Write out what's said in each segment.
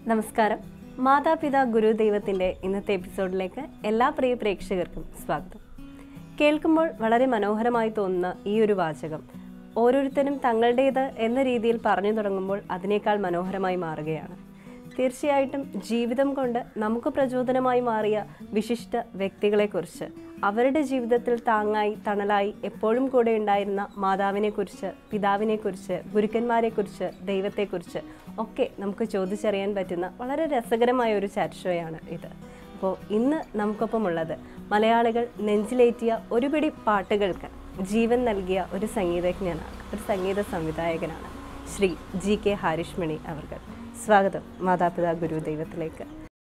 നമസ്കാരം മാതാപിതാ ഗുരു ദൈവത്തിൻ്റെ ഇന്നത്തെ എപ്പിസോഡിലേക്ക് എല്ലാ പ്രിയ പ്രേക്ഷകർക്കും സ്വാഗതം കേൾക്കുമ്പോൾ വളരെ മനോഹരമായി തോന്നുന്ന ഈ ഒരു വാചകം ഓരോരുത്തരും തങ്ങളുടേത് എന്ന രീതിയിൽ പറഞ്ഞു തുടങ്ങുമ്പോൾ അതിനേക്കാൾ മനോഹരമായി മാറുകയാണ് തീർച്ചയായിട്ടും ജീവിതം കൊണ്ട് നമുക്ക് പ്രചോദനമായി മാറിയ വിശിഷ്ട വ്യക്തികളെക്കുറിച്ച് അവരുടെ ജീവിതത്തിൽ താങ്ങായി തണലായി എപ്പോഴും കൂടെ ഉണ്ടായിരുന്ന മാതാവിനെക്കുറിച്ച് പിതാവിനെക്കുറിച്ച് ഗുരുക്കന്മാരെക്കുറിച്ച് ദൈവത്തെക്കുറിച്ച് ഒക്കെ നമുക്ക് ചോദിച്ചറിയാൻ പറ്റുന്ന വളരെ രസകരമായ ഒരു ചാറ്റ് ഷോയാണ് ഇത് അപ്പോൾ ഇന്ന് നമുക്കൊപ്പമുള്ളത് മലയാളികൾ നെഞ്ചിലേറ്റിയ ഒരുപിടി പാട്ടുകൾക്ക് ജീവൻ നൽകിയ ഒരു സംഗീതജ്ഞനാണ് ഒരു സംഗീത സംവിധായകനാണ് ശ്രീ ജി കെ ഹാരിഷ്മണി അവർ സ്വാഗതം മാതാപിതാ ഗുരു ദൈവത്തിലേക്ക്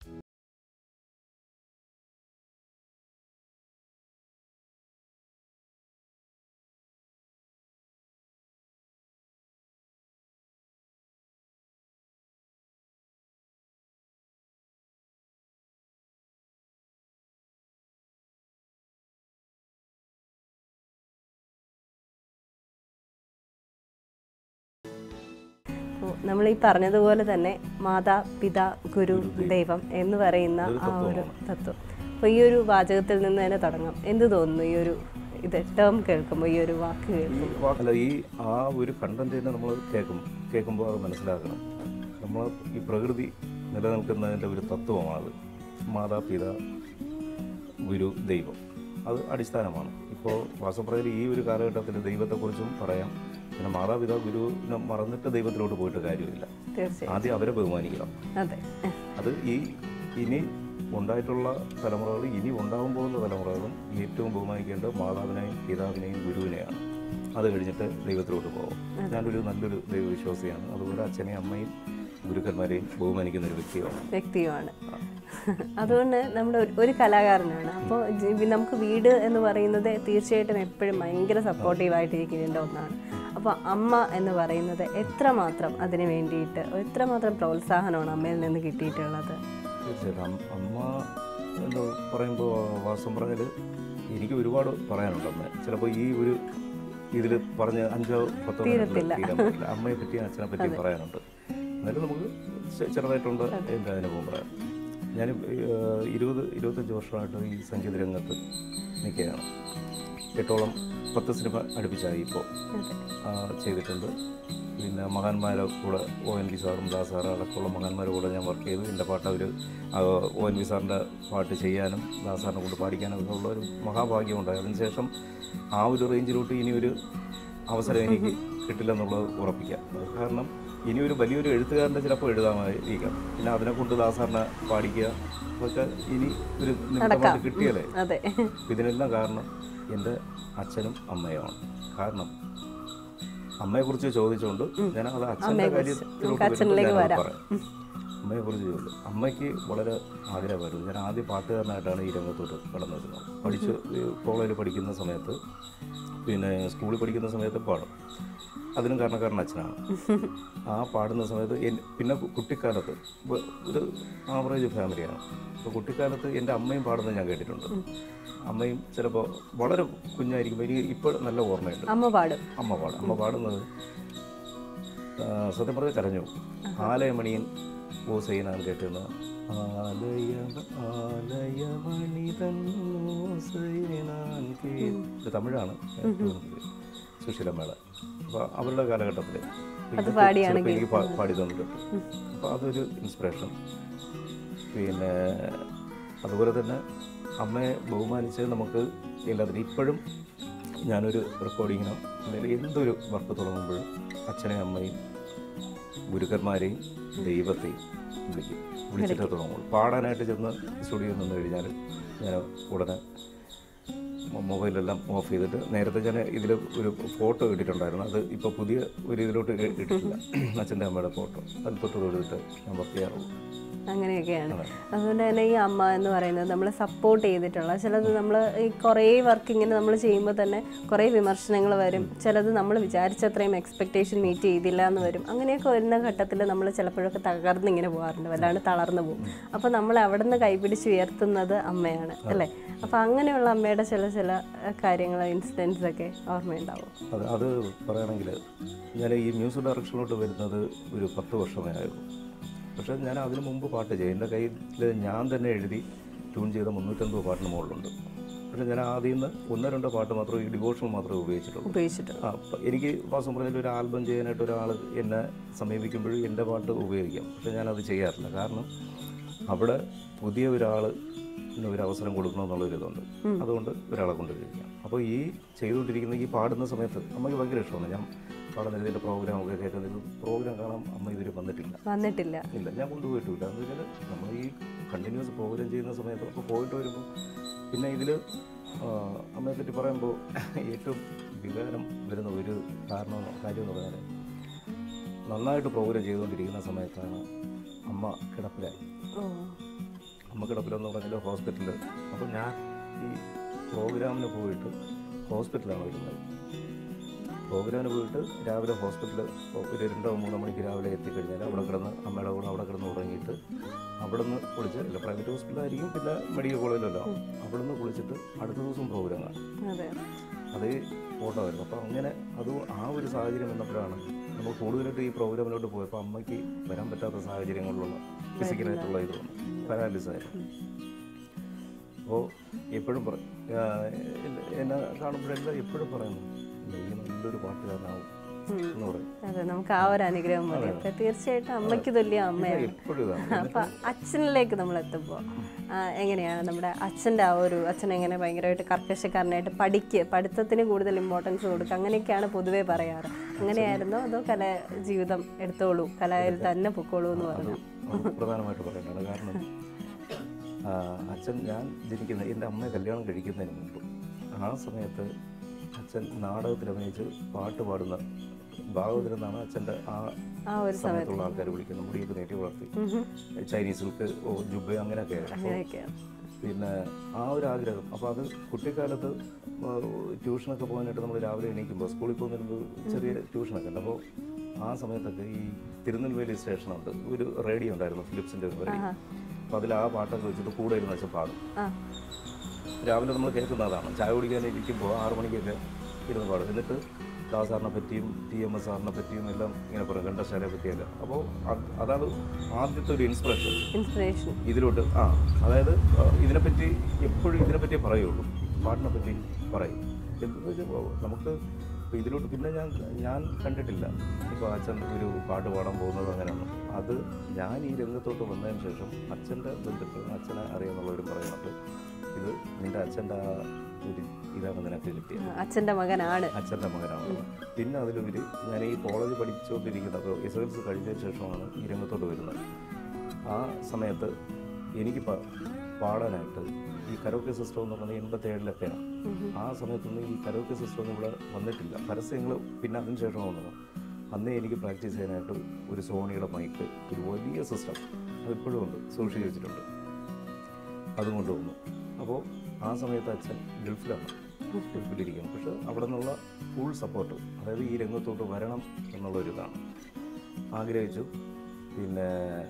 അപ്പോൾ നമ്മൾ ഈ പറഞ്ഞതുപോലെ തന്നെ മാതാ പിതാ ഗുരു ദൈവം എന്ന് പറയുന്ന ആ ഒരു തത്വം അപ്പോൾ ഈ ഒരു വാചകത്തിൽ നിന്ന് തന്നെ തുടങ്ങാം എന്ത് തോന്നുന്നു ഈ ഒരു ഇത് ടേം കേൾക്കുമ്പോൾ ഈ ഒരു വാക്ക് കേൾക്കുമ്പോൾ അല്ല ഈ ആ ഒരു കണ്ടന്റ് തന്നെ നമ്മൾ കേൾക്കും കേൾക്കുമ്പോൾ അത് മനസ്സിലാക്കണം നമ്മൾ ഈ പ്രകൃതി നിലനിൽക്കുന്നതിൻ്റെ ഒരു തത്വമാണ് മാതാപിത ഗുരു ദൈവം അത് അടിസ്ഥാനമാണ് ഇപ്പോൾ വാസപ്രകൃതി ഈ ഒരു കാലഘട്ടത്തിൽ ദൈവത്തെക്കുറിച്ചും പറയാം പിന്നെ മാതാപിതാ ഗുരുവിനെ മറന്നിട്ട് ദൈവത്തിലോട്ട് പോയിട്ട് കാര്യമില്ല തീർച്ചയായും ആദ്യം അവരെ ബഹുമാനിക്കണം അതെ അത് ഈ ഇനി ഉണ്ടായിട്ടുള്ള തലമുറകൾ ഇനി ഉണ്ടാകാൻ പോകുന്ന തലമുറകളും ഏറ്റവും ബഹുമാനിക്കേണ്ട മാതാവിനെയും പിതാവിനെയും ഗുരുവിനെയാണ് അത് കഴിഞ്ഞിട്ട് ദൈവത്തിലോട്ട് പോകും ഞാനൊരു നല്ലൊരു ദൈവവിശ്വാസിയാണ് അതുപോലെ അച്ഛനെയും അമ്മയും ഗുരുക്കന്മാരെയും ബഹുമാനിക്കുന്ന ഒരു വ്യക്തിയാണ് വ്യക്തിയുമാണ് അതുകൊണ്ട് നമ്മുടെ ഒരു- ഒരു കലാകാരനാണ് അപ്പോൾ നമുക്ക് വീട് എന്ന് പറയുന്നത് തീർച്ചയായിട്ടും എപ്പോഴും ഭയങ്കര സപ്പോർട്ടീവായിട്ടിരിക്കേണ്ട ഒന്നാണ് അപ്പോൾ അമ്മ എന്ന് പറയുന്നത് എത്രമാത്രം അതിന് വേണ്ടിയിട്ട് എത്രമാത്രം പ്രോത്സാഹനമാണ് അമ്മയിൽ നിന്ന് കിട്ടിയിട്ടുള്ളത് തീർച്ചയായിട്ടും അം- അമ്മ എന്ന് പറയുമ്പോൾ വാസം പറഞ്ഞാൽ എനിക്ക് ഒരുപാട് പറയാനുണ്ട് അമ്മ ചിലപ്പോൾ ഈ ഒരു ഇതിൽ പറഞ്ഞ അഞ്ചോ പത്തോ മിനിറ്റിൽ തീരാൻ പറ്റില്ല അമ്മയെ പറ്റി അച്ഛനെ പറ്റി പറയാനുണ്ട് എന്നാലും നമുക്ക് ചെ- ചെറുതായിട്ടുണ്ട് എൻ്റെ അനുഭവം പറയാം ഞാൻ ഇരുപത് ഇരുപത്തഞ്ച് വർഷമായിട്ട് ഈ സംഗീത രംഗത്ത് നിൽക്കുകയാണ് എട്ടോളം പത്ത് സിനിമ അടുപ്പിച്ചായി ഇപ്പോൾ ചെയ്തിട്ടുണ്ട് പിന്നെ മഹാന്മാരെ കൂടെ ഒ എൻ വി സാറും ദാസ് സാറും അടക്കമുള്ള മഹാന്മാരുടെ കൂടെ ഞാൻ വർക്ക് ചെയ്തു എൻ്റെ പാട്ട് അവർ ഒ എൻ വി സാറിൻ്റെ പാട്ട് ചെയ്യാനും ദാസ് സാറിനെ കൊണ്ട് പാടിക്കാനും ഒക്കെ ഉള്ള ഒരു മഹാഭാഗ്യം ഉണ്ടായി അതിനുശേഷം ആ ഒരു റേഞ്ചിലോട്ട് ഇനി ഒരു അവസരം എനിക്ക് കിട്ടില്ലെന്നുള്ളത് ഉറപ്പിക്കാം കാരണം ഇനി ഒരു വലിയൊരു എഴുത്തുകാരൻ്റെ ചിലപ്പോൾ എഴുതാമായിരിക്കാം പിന്നെ അതിനെ കൊണ്ട് ദാസാറിനെ പാടിക്കുക അതൊക്കെ ഇനി ഒരു നിമിത്തമായിട്ട് കിട്ടിയല്ലേ അതെ ഇതിനെല്ലാം കാരണം എൻ്റെ അച്ഛനും അമ്മയുമാണ് കാരണം അമ്മയെക്കുറിച്ച് ചോദിച്ചുകൊണ്ട് ഞാൻ അത് അച്ഛൻ്റെ കാര്യത്തിലോട്ട് പറയാം അമ്മയെ കുറിച്ച് ചോദിച്ചു അമ്മയ്ക്ക് വളരെ ആഗ്രഹമായിരുന്നു ഞാൻ ആദ്യം പാട്ടുകാരനായിട്ടാണ് ഈ രംഗത്തോട്ട് കടന്നു വരുന്നത് പഠിച്ച് കോളേജിൽ പഠിക്കുന്ന സമയത്ത് പിന്നെ സ്കൂളിൽ പഠിക്കുന്ന സമയത്ത് പാടും അതിനും കാരണക്കാരൻ അച്ഛനാണ് ആ പാടുന്ന സമയത്ത് എൻ- പിന്നെ കു- കുട്ടിക്കാലത്ത് വ- ഒരു ആവറേജ് ഫാമിലിയാണ് അപ്പോൾ കുട്ടിക്കാലത്ത് എൻ്റെ അമ്മയും പാടുന്നത് ഞാൻ കേട്ടിട്ടുണ്ട് അമ്മയും ചിലപ്പോൾ വളരെ കുഞ്ഞായിരിക്കുമ്പോൾ എനിക്ക് ഇപ്പോൾ നല്ല ഓർമ്മയുണ്ട് അമ്മ പാടും അമ്മ പാടും അമ്മ പാടുന്നത് ആ, സത്യം പറഞ്ഞാൽ കരഞ്ഞു ആലയമണിയൻ ഓസൈനാൻ കേട്ടുന്ന ആലയ ആലയമണിതൻ ഓസൈനാൻ കേ ഇത് തമിഴാണ് സുശീലമ്മയുടെ അപ്പോൾ അവരുടെ കാലഘട്ടത്തിൽ എനിക്ക് പാ- പാടി തന്നിട്ടുണ്ട് അപ്പോൾ അതൊരു ഇൻസ്പിറേഷൻ പിന്നെ അതുപോലെ തന്നെ അമ്മയെ ബഹുമാനിച്ച് നമുക്ക് എല്ലാത്തിനും ഇപ്പോഴും ഞാനൊരു റെക്കോർഡിങ്ങിനോ അല്ലെങ്കിൽ എന്തൊരു വർക്ക് തുടങ്ങുമ്പോഴും അച്ഛനെയും അമ്മയും ഗുരുക്കന്മാരെയും ദൈവത്തെയും വിളിക്കും വിളിച്ചിട്ട് തുടങ്ങുള്ളൂ പാടാനായിട്ട് ചെന്ന് സ്റ്റുഡിയോയിൽ നിന്ന് കഴിഞ്ഞാൽ ഞാൻ ഉടനെ മൊ- മൊബൈലെല്ലാം ഓഫ് ചെയ്തിട്ട് നേരത്തെ ഞാൻ ഇതിൽ ഒരു ഫോട്ടോ ഇട്ടിട്ടുണ്ടായിരുന്നു അത് ഇപ്പോൾ പുതിയ ഒരു ഇതിലോട്ട് ഇ- ഇട്ടിട്ടില്ല അച്ഛൻ്റെ അമ്മയുടെ ഫോട്ടോ അത് തൊട്ട് തൊഴുതിട്ട് ഞാൻ വർക്ക് ചെയ്യാറുള്ളൂ അങ്ങനെയൊക്കെയാണ് അതുകൊണ്ട് തന്നെ ഈ അമ്മ എന്ന് പറയുന്നത് നമ്മളെ സപ്പോർട്ട് ചെയ്തിട്ടുള്ള ചിലത് നമ്മൾ ഈ കുറേ വർക്ക് ഇങ്ങനെ നമ്മൾ ചെയ്യുമ്പോൾ തന്നെ കുറേ വിമർശനങ്ങൾ വരും ചിലത് നമ്മൾ വിചാരിച്ചത്രയും എക്സ്പെക്റ്റേഷൻ മീറ്റ് ചെയ്തില്ല എന്ന് വരും അങ്ങനെയൊക്കെ വരുന്ന ഘട്ടത്തിൽ നമ്മൾ ചിലപ്പോഴൊക്കെ തകർന്ന് ഇങ്ങനെ പോകാറുണ്ട് വല്ലാണ്ട് തളർന്നു പോകും അപ്പോൾ നമ്മൾ അവിടെ നിന്ന് കൈപിടിച്ച് ഉയർത്തുന്നത് അമ്മയാണ് അല്ലേ അപ്പോൾ അങ്ങനെയുള്ള അമ്മയുടെ ചില ചില കാര്യങ്ങൾ ഇൻസിഡൻസ് ഒക്കെ ഓർമ്മയുണ്ടാവും അത് അത് പറയുകയാണെങ്കിൽ ഞാൻ ഈ മ്യൂസിക് ഡയറക്ഷനിലോട്ട് വരുന്നത് ഒരു പത്ത് വർഷമേ ആയുള്ളൂ പക്ഷേ ഞാൻ അതിനു മുമ്പ് പാട്ട് ചെയ്യും എൻ്റെ കയ്യിൽ ഞാൻ തന്നെ എഴുതി ട്യൂൺ ചെയ്ത മുന്നൂറ്റമ്പത് പാട്ടിന് മുകളിലുണ്ട് പക്ഷേ ഞാൻ ആദ്യം നിന്ന് ഒന്നോ രണ്ടോ പാട്ട് മാത്രമേ ഈ ഡിവോഷണൽ മാത്രമേ ഉപയോഗിച്ചിട്ടുള്ളൂ ഉപയോഗിച്ചിട്ടുണ്ട് ആ അപ്പം എനിക്ക് വാസം പറഞ്ഞാൽ ഒരു ആൽബം ചെയ്യാനായിട്ട് ഒരാൾ എന്നെ സമീപിക്കുമ്പോഴും എൻ്റെ പാട്ട് ഉപയോഗിക്കാം പക്ഷെ ഞാനത് ചെയ്യാറില്ല കാരണം അവിടെ പുതിയ ഒരാൾ ഒരു അവസരം കൊടുക്കണമെന്നുള്ളൊരിതുണ്ട് അതുകൊണ്ട് ഒരാളെ കൊണ്ട് കഴിക്കാം അപ്പോൾ ഈ ചെയ്തുകൊണ്ടിരിക്കുന്ന ഈ പാടുന്ന സമയത്ത് അമ്മയ്ക്ക് ഭയങ്കര ഇഷ്ടമാണ് ഞാൻ പാടുന്ന ഇതിൻ്റെ പ്രോഗ്രാമൊക്കെ കേൾക്കുന്നത് പ്രോഗ്രാം കാണാൻ അമ്മ ഇതുവരെ വന്നിട്ടില്ല വന്നിട്ടില്ല ഇല്ല ഞാൻ കൊണ്ടുപോയിട്ടില്ല എന്ന് വെച്ചാൽ നമ്മൾ ഈ കണ്ടിന്യൂസ് പ്രോഗ്രാം ചെയ്യുന്ന സമയത്ത് അപ്പോൾ പോയിട്ട് വരുമ്പോൾ പിന്നെ ഇതിൽ അമ്മയെ പറ്റി പറയുമ്പോൾ ഏറ്റവും വികാരം വരുന്ന ഒരു കാരണം കാര്യം എന്ന് പറഞ്ഞാൽ നന്നായിട്ട് പ്രോഗ്രാം ചെയ്തുകൊണ്ടിരിക്കുന്ന സമയത്താണ് അമ്മ കിടപ്പിലായി ഓ അമ്മ കിടപ്പിലെന്ന് പറഞ്ഞാൽ ഹോസ്പിറ്റലിൽ അപ്പോൾ ഞാൻ ഈ പ്രോഗ്രാമിന് പോയിട്ട് ഹോസ്പിറ്റലാണ് വരുന്നത് പ്രോഗ്രാമിന് പോയിട്ട് രാവിലെ ഹോസ്പിറ്റലിൽ ഒരു രണ്ടോ മൂന്നോ മണിക്ക് രാവിലെ എത്തിക്കഴിഞ്ഞാൽ അവിടെ കിടന്ന് അമ്മയുടെ കൂടെ അവിടെ കിടന്ന് ഉറങ്ങിയിട്ട് അവിടെ നിന്ന് കുളിച്ച് അല്ല പ്രൈവറ്റ് ഹോസ്പിറ്റലായിരിക്കും പിന്നെ മെഡിക്കൽ കോളേജിലല്ലോ അവിടെ നിന്ന് കുളിച്ചിട്ട് അടുത്ത ദിവസം പ്രോഗ്രാം കാണും അതെ അതേ ഫോട്ടോ ആയിരുന്നു അപ്പോൾ അങ്ങനെ അത് ആ ഒരു സാഹചര്യം വന്നപ്പോഴാണ് നമ്മൾ കൂടുതലായിട്ട് ഈ പ്രോഗ്രാമിലോട്ട് പോയപ്പോൾ അമ്മയ്ക്ക് വരാൻ പറ്റാത്ത സാഹചര്യങ്ങളിലുള്ള ഫിസിക്കലായിട്ടുള്ള ഇത് വന്നു പാരാലിസ് ആയിരുന്നു അപ്പോൾ എപ്പോഴും പറയും ആ, എന്നെ- എന്നെ കാണുമ്പോഴെല്ലാം എപ്പോഴും പറയുന്നു നീ നല്ലൊരു പാട്ടുകാരനാവും എന്ന് പറയും അതെ നമുക്ക് ആ ഒരു അനുഗ്രഹം മതി അപ്പൊ തീർച്ചയായിട്ടും അമ്മയ്ക്ക് തുല്യ അമ്മയാണ് എപ്പോഴും ഇതാണ് അപ്പൊ അച്ഛനിലേക്ക് നമ്മൾ എത്തുമ്പോൾ എങ്ങനെയാണ് നമ്മുടെ അച്ഛൻ്റെ ആ ഒരു അച്ഛൻ എങ്ങനെ ഭയങ്കരമായിട്ട് കർക്കശക്കാരനായിട്ട് പഠിക്കുക പഠിത്തത്തിന് കൂടുതൽ ഇമ്പോർട്ടൻസ് കൊടുക്കുക അങ്ങനെയൊക്കെയാണ് പൊതുവേ പറയാറ് അങ്ങനെയായിരുന്നോ അതോ കല ജീവിതം എടുത്തോളൂ കലയിൽ തന്നെ പൊക്കോളൂ എന്ന് പറഞ്ഞു അത് പ്രധാനമായിട്ട് പറയേണ്ടതാണ് കാരണം ആ, അച്ഛൻ ഞാൻ ജനിക്കുന്ന എൻ്റെ അമ്മയെ കല്യാണം കഴിക്കുന്നതിന് മുമ്പ് ആ സമയത്ത് അച്ഛൻ നാടകത്തിൽ അഭിനയിച്ച് പാട്ട് പാടുന്ന ഭാഗവതിലെന്നാണ് അച്ഛൻ്റെ ആ ആ ഒരു സമയത്തുള്ള ആൾക്കാർ വിളിക്കുന്നത് മുടിയൊക്കെ നീട്ടി വളർത്തി ചൈനീസിൽക്ക് ഓ ജുബ അങ്ങനെയൊക്കെ ആയിരുന്നു അപ്പോൾ അങ്ങനെയൊക്കെയാണ് പിന്നെ ആ ഒരു ആഗ്രഹം അപ്പോൾ അത് കുട്ടിക്കാലത്ത് ആ, ട്യൂഷനൊക്കെ പോകാനായിട്ട് നമ്മൾ രാവിലെ എണീക്കുമ്പോൾ സ്കൂളിൽ പോകുന്നതിന് മുമ്പ് ചെറിയ ട്യൂഷനൊക്കെ ഉണ്ട് അപ്പോൾ ആ സമയത്തൊക്കെ ഈ തിരുനെൽവേലി സ്റ്റേഷനുണ്ട് ഒരു റേഡിയോ ഉണ്ടായിരുന്നു ഫിലിപ്സിൻ്റെ ഒരു റേഡിയോ അപ്പോൾ അതിൽ ആ പാട്ടൊക്കെ വെച്ചിട്ട് കൂടെ ഇരുന്ന് വെച്ച് പാടും ആ രാവിലെ നമ്മൾ കേൾക്കുന്നതാണ് ചായ കുടിക്കാൻ ഇരിക്കുമ്പോൾ ആറ് മണിക്കൊക്കെ ഇരുന്ന് പാടും എന്നിട്ട് ദാസ് സാറിനെ പറ്റിയും ടി എം എസ് സാറിനെ പറ്റിയും എല്ലാം ഇങ്ങനെ പറയും ഘണ്ടശാലയെ പറ്റിയൊക്കെ അപ്പോൾ അത് അതാണ് ആദ്യത്തെ ഒരു ഇൻസ്പിറേഷൻ ഇൻസ്പിറേഷൻ ഇതിലോട്ട് ആ അതായത് ആ, ഇതിനെപ്പറ്റി എപ്പോഴും ഇതിനെപ്പറ്റിയേ പറയുള്ളൂ പാട്ടിനെ പറ്റി പറയും എന്തെന്ന് വെച്ചാൽ നമുക്ക് ഇപ്പോൾ ഇതിലോട്ട് പിന്നെ ഞാൻ ഞാൻ കണ്ടിട്ടില്ല ഇപ്പോൾ അച്ഛൻ ഒരു പാട്ട് പാടാൻ പോകുന്നത് അങ്ങനെയാണ് അത് ഞാൻ ഈ രംഗത്തോട്ട് വന്നതിന് ശേഷം അച്ഛൻ്റെ ബന്ധുക്കൾ അച്ഛനെ അറിയാമെന്നുള്ളവരും പറയുന്നുണ്ട് ഇത് നിൻ്റെ അച്ഛൻ്റെ ആ ഒരു ഇതാണ് നിനക്ക് കിട്ടിയത് അച്ഛൻ്റെ മകനാണ് അച്ഛൻ്റെ മകനാണ് പിന്നെ അതിലുപരി ഞാൻ ഈ കോളേജ് പഠിച്ചുകൊണ്ടിരിക്കുന്നത് എസ് എൽ സി കഴിഞ്ഞതിന് ശേഷമാണ് ഈ രംഗത്തോട്ട് വരുന്നത് ആ സമയത്ത് എനിക്ക് പ- പാടാനായിട്ട് ഈ കരോക്കെ സിസ്റ്റം എന്ന് പറഞ്ഞാൽ എൺപത്തേഴിലൊക്കെയാണ് ആ സമയത്തൊന്നും ഈ കരോക്കെ സിസ്റ്റം ഒന്നും ഇവിടെ വന്നിട്ടില്ല പരസ്യങ്ങൾ പിന്നെ അതിന് ശേഷം വന്നത് അന്നേ എനിക്ക് പ്രാക്ടീസ് ചെയ്യാനായിട്ട് ഒരു സോണിയുടെ മൈക്ക് ഒരു വലിയ സിസ്റ്റം അതിപ്പോഴും ഉണ്ട് സൂക്ഷിച്ച് വെച്ചിട്ടുണ്ട് അതും കൊണ്ടുവന്നു അപ്പോൾ ആ സമയത്ത് അച്ഛൻ ഗൾഫിലാണ് ഗൾഫിലിരിക്കുന്നു പക്ഷെ അവിടെ നിന്നുള്ള ഫുൾ സപ്പോർട്ട് അതായത് ഈ രംഗത്തോട്ട് വരണം എന്നുള്ളൊരിതാണ് ആഗ്രഹിച്ചു പിന്നെ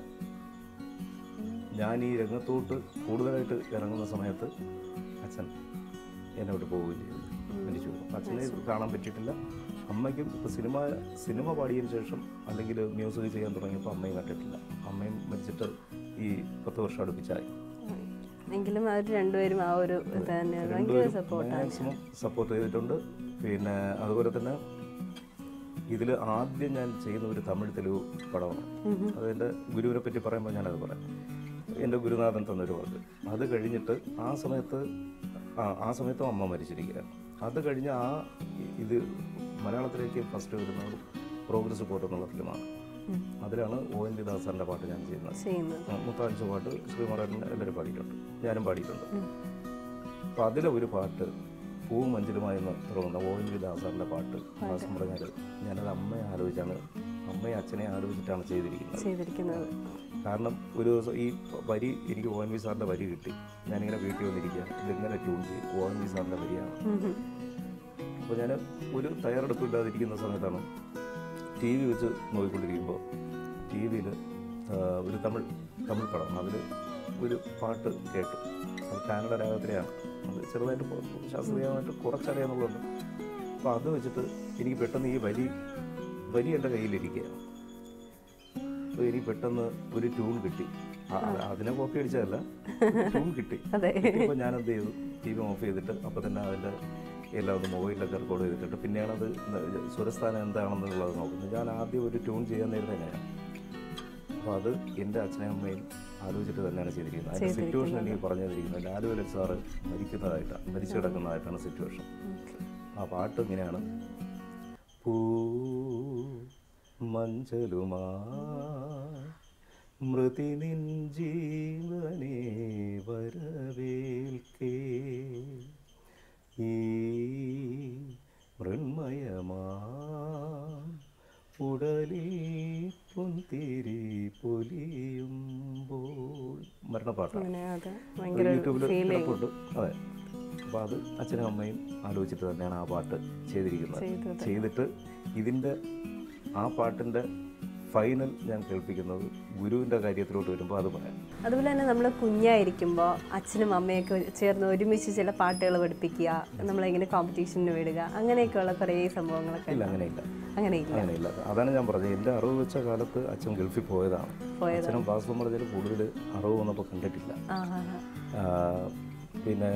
ഞാൻ ഈ രംഗത്തോട്ട് കൂടുതലായിട്ട് ഇറങ്ങുന്ന സമയത്ത് അച്ഛൻ എന്നെ വിട്ട് പോവുകയും ചെയ്തു മരിച്ചു പോകും. അച്ഛനെ കാണാൻ പറ്റിയിട്ടില്ല അമ്മയ്ക്കും ഇപ്പോൾ സിനിമ സിനിമ പാടിയതിന് ശേഷം അല്ലെങ്കിൽ മ്യൂസിക് ചെയ്യാൻ തുടങ്ങിയപ്പോൾ അമ്മയും കണ്ടിട്ടില്ല അമ്മയും മരിച്ചിട്ട് ഈ പത്ത് വർഷം അടുപ്പിച്ചായി എങ്കിലും അവർ രണ്ടുപേരും ആ ഒരു ഇത് തന്നെയാണ് ഭയങ്കര രണ്ടുപേരും സപ്പോർട്ടാണ് മാക്സിമം സപ്പോർട്ട് ചെയ്തിട്ടുണ്ട് പിന്നെ അതുപോലെ തന്നെ ഇതിൽ ആദ്യം ഞാൻ ചെയ്യുന്ന ഒരു തമിഴ് തെലുഗു പടമാണ് അതെൻ്റെ ഗുരുവിനെ പറ്റി പറയുമ്പോൾ ഞാനത് പറയാം എൻ്റെ ഗുരുനാഥൻ തന്നൊരു വർക്ക് അത് കഴിഞ്ഞിട്ട് ആ സമയത്ത് ആ ആ സമയത്തും അമ്മ മരിച്ചിരിക്കുകയാണ് അത് കഴിഞ്ഞ് ആ ഇത് മലയാളത്തിലേക്ക് ഫസ്റ്റ് വരുന്നത് പ്രോഗ്രസ് റിപ്പോർട്ട് എന്നുള്ള ഫിലിമാണ് അതിലാണ് ഒ എൻ വി ദാസറിൻ്റെ പാട്ട് ഞാൻ ചെയ്യുന്നത് ചെയ്യുന്നത് ആ, മുത്താഴ്ച പാട്ട് ശ്രീമാറൻ എല്ലാവരും പാടിയിട്ടുണ്ട് ഞാനും പാടിയിട്ടുണ്ട് അപ്പോൾ അതിലെ ഒരു പാട്ട് പൂവും മഞ്ചലുമായി എന്ന് തുടങ്ങുന്ന ഓ എൻ വി ദാസാറിൻ്റെ പാട്ട് ദാസം പറഞ്ഞാൽ ഞാനത് അമ്മയെ ആലോചിച്ചാണ് അമ്മയെ അച്ഛനെ ആലോചിച്ചിട്ടാണ് ചെയ്തിരിക്കുന്നത് ചെയ്തിരിക്കുന്നത് കാരണം ഒരു ദിവസം ഈ വരി എനിക്ക് ഒ എൻ വി സാറിൻ്റെ വരി കിട്ടി ഞാനിങ്ങനെ വീട്ടിൽ വന്നിരിക്കുക ഇതെങ്ങനെ ട്യൂൺ ചെയ്യും ഒ എൻ വി സാറിൻ്റെ വരിയാണ് ഉം. അപ്പോൾ ഞാൻ ഒരു തയ്യാറെടുപ്പില്ലാതിരിക്കുന്ന സമയത്താണ് ടി വി വെച്ച് നോക്കിക്കൊണ്ടിരിക്കുമ്പോൾ ടി വിയിൽ ഒരു തമിഴ് തമിഴ് പടം അതിൽ ഒരു പാട്ട് കേട്ടു അത് കാനഡ രാഗത്തിലെയാണ് അത് ചെറുതായിട്ട് പൊ- ശാസ്ത്രീയമായിട്ട് കുറച്ചറിയാമെന്നുള്ളതുണ്ട് അപ്പോൾ അത് വെച്ചിട്ട് എനിക്ക് പെട്ടെന്ന് ഈ വരി വരി എൻ്റെ കയ്യിലിരിക്കുകയാണ് അപ്പോൾ എനിക്ക് പെട്ടെന്ന് ഒരു ട്യൂൺ കിട്ടി ആ- ആ- അതിനെ കോപ്പി അടിച്ചതല്ല ട്യൂൺ കിട്ടി അതെ അപ്പോൾ ഞാൻ എന്ത് ചെയ്തു ടി വി ഓഫ് ചെയ്തിട്ട് അപ്പോൾ തന്നെ അതിൻ്റെ എല്ലാം ഒന്ന് മൊബൈലിലൊക്കെ റെക്കോർഡ് ചെയ്തിട്ട് പിന്നെയാണ് അത് സ്വരസ്ഥാനം എന്താണെന്നുള്ളത് നോക്കുന്നത് ഞാൻ ആദ്യം ഒരു ട്യൂൺ ചെയ്യാൻ നേരത്തെ എങ്ങനെയാണ് അപ്പോൾ അത് എൻ്റെ അച്ഛനെയും അമ്മയും ആലോചിച്ചിട്ട് തന്നെയാണ് ചെയ്തിരിക്കുന്നത് അതിൻ്റെ സിറ്റുവേഷൻ എനിക്ക് പറഞ്ഞു തന്നിരിക്കുന്നത് ലാലു അലക്സ് സാറ് മരിക്കുന്നതായിട്ടാണ് മരിച്ചു കിടക്കുന്നതായിട്ടാണ് സിറ്റുവേഷൻ ആ പാട്ട് ഇങ്ങനെയാണ് പൂ മഞ്ചലുമാ മൃതി നിൻ ജീവനെ വരവേൽക്കേ ഈ മൃണ്മയമാ ഉടലിൽ പൊന്തിരി പൊലിയുമ്പോൾ മരണപ്പാട്ടാണ് അങ്ങനെ അത് ഭയങ്കര യൂട്യൂബിൽ കിടപ്പുണ്ട് അതെ അപ്പോൾ അത് അച്ഛനും അമ്മയും ആലോചിച്ചിട്ട് തന്നെയാണ് ആ പാട്ട് ചെയ്തിരിക്കുന്നത് ചെയ്തത്. ചെയ്തിട്ട് ഇതിൻ്റെ ആ പാട്ടിൻ്റെ ഫൈനൽ ഞാൻ കേൾപ്പിക്കുന്നത് ഗുരുവിൻ്റെ കാര്യത്തിലോട്ട് വരുമ്പോൾ അത് പറയാം അതുപോലെ തന്നെ നമ്മൾ കുഞ്ഞായിരിക്കുമ്പോൾ അച്ഛനും അമ്മയൊക്കെ ചേർന്ന് ഒരുമിച്ച് ചില പാട്ടുകൾ പഠിപ്പിക്കുക നമ്മളിങ്ങനെ കോമ്പറ്റീഷന് വിടുക അങ്ങനെയൊക്കെയുള്ള കുറേ സംഭവങ്ങളൊക്കെ ഇല്ല അങ്ങനെയില്ല അങ്ങനെയില്ല അങ്ങനെയില്ല അതാണ് ഞാൻ പറഞ്ഞത് എൻ്റെ അറിവ് വെച്ച കാലത്ത് അച്ഛൻ ഗൾഫിൽ പോയതാണ് അച്ഛനും പാസ്പോർട്ട് പറഞ്ഞാൽ കൂടുതൽ അറിവ് വന്നപ്പോൾ കണ്ടിട്ടില്ല ആ ആ ആ. ആ, പിന്നെ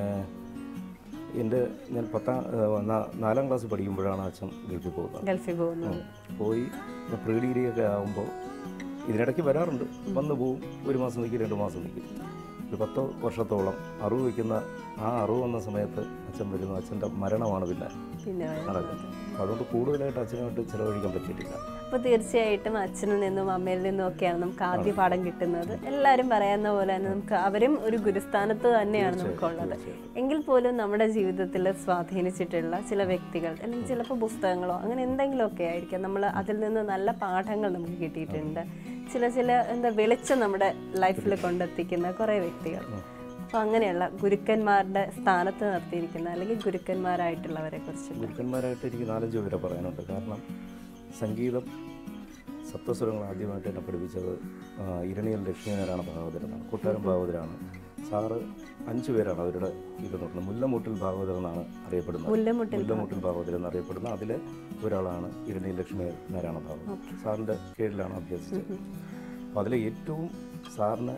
എൻ്റെ ഞാൻ പത്താം ആ, നാ- നാലാം ക്ലാസ് പഠിക്കുമ്പോഴാണ് അച്ഛൻ ഗൾഫിൽ പോകുന്നത് ഗൾഫിൽ പോകുന്നത് പോയി പ്രീ ഡിഗ്രി ഒക്കെ ആകുമ്പോൾ ഇതിനിടയ്ക്ക് വരാറുണ്ട് വന്ന് പോവും ഒരു മാസം നിൽക്കും രണ്ട് മാസം നിൽക്കും ഒരു പത്ത് വർഷത്തോളം അറിവ് വയ്ക്കുന്ന ആ അറിവ് വന്ന സമയത്ത് അച്ഛൻ വരുന്നു അച്ഛൻ്റെ മരണമാണ് പിന്നെ പിന്നെ നടക്കുന്നത് അപ്പോൾ അതുകൊണ്ട് കൂടുതലായിട്ട് അച്ഛനുമായിട്ട് ചിലവഴിക്കാൻ പറ്റിയിട്ടില്ല അപ്പോൾ തീർച്ചയായിട്ടും അച്ഛനിൽ നിന്നും അമ്മയിൽ നിന്നും ഒക്കെയാണ് നമുക്ക് ആദ്യ പാഠം കിട്ടുന്നത് എല്ലാവരും പറയുന്ന പോലെ തന്നെ നമുക്ക് അവരും ഒരു ഗുരുസ്ഥാനത്ത് തന്നെയാണ് നമുക്കുള്ളത് എങ്കിൽ പോലും നമ്മുടെ ജീവിതത്തിൽ സ്വാധീനിച്ചിട്ടുള്ള ചില വ്യക്തികൾ അല്ലെങ്കിൽ ചിലപ്പോൾ പുസ്തകങ്ങളോ അങ്ങനെ എന്തെങ്കിലുമൊക്കെ ആയിരിക്കാം നമ്മൾ അതിൽ നിന്ന് നല്ല പാഠങ്ങൾ നമുക്ക് കിട്ടിയിട്ടുണ്ട് ചില ചില എന്താ വെളിച്ചം നമ്മുടെ ലൈഫിൽ കൊണ്ടെത്തിക്കുന്ന കുറേ വ്യക്തികൾ അപ്പോൾ അങ്ങനെയുള്ള ഗുരുക്കന്മാരുടെ സ്ഥാനത്ത് നിർത്തിയിരിക്കുന്ന അല്ലെങ്കിൽ ഗുരുക്കന്മാരായിട്ടുള്ളവരെ കുറിച്ച് ഗുരുക്കന്മാരായിട്ട് എനിക്ക് നാലഞ്ച് പേരെ പറയാനുണ്ട് കാരണം സംഗീതം സപ്തസ്വരങ്ങൾ ആദ്യമായിട്ട് എന്നെ പഠിപ്പിച്ചത് ആ, ഇരണിയൽ ലക്ഷ്മീനാരായണ ഭാഗവതരെന്നാണ് കൊട്ടാരം ഭാഗവതരാണ് സാറ് അഞ്ച് പേരാണ് അവരുടെ ഇത് നോക്കുന്നത് മുല്ലമുട്ടിൽ ഭാഗവതർ എന്നാണ് അറിയപ്പെടുന്നത് മുല്ലമുട്ടിൽ മുല്ലമുട്ടിൽ ഭാഗവതർ എന്നറിയപ്പെടുന്ന അതിലെ ഒരാളാണ് ഇരണിയൽ ലക്ഷ്മി നാരായണ ഭാഗവതർ സാറിൻ്റെ കീഴിലാണ് അഭ്യസിച്ചത് അപ്പോൾ അതിലെ ഏറ്റവും സാറിന്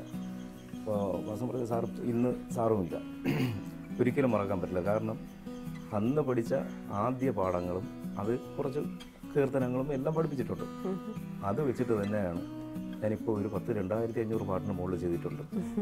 വാസം പറഞ്ഞ സാർ ഇന്ന് സാറുമില്ല ഒരിക്കലും മറക്കാൻ പറ്റില്ല കാരണം അന്ന് പഠിച്ച ആദ്യ പാഠങ്ങളും അത് കുറച്ച് കീർത്തനങ്ങളും എല്ലാം പഠിപ്പിച്ചിട്ടുണ്ട് അത് വെച്ചിട്ട് തന്നെയാണ് ഞാനിപ്പോൾ ഒരു പത്ത് രണ്ടായിരത്തി അഞ്ഞൂറ് പാട്ടിന് മുകളിൽ ചെയ്തിട്ടുണ്ട്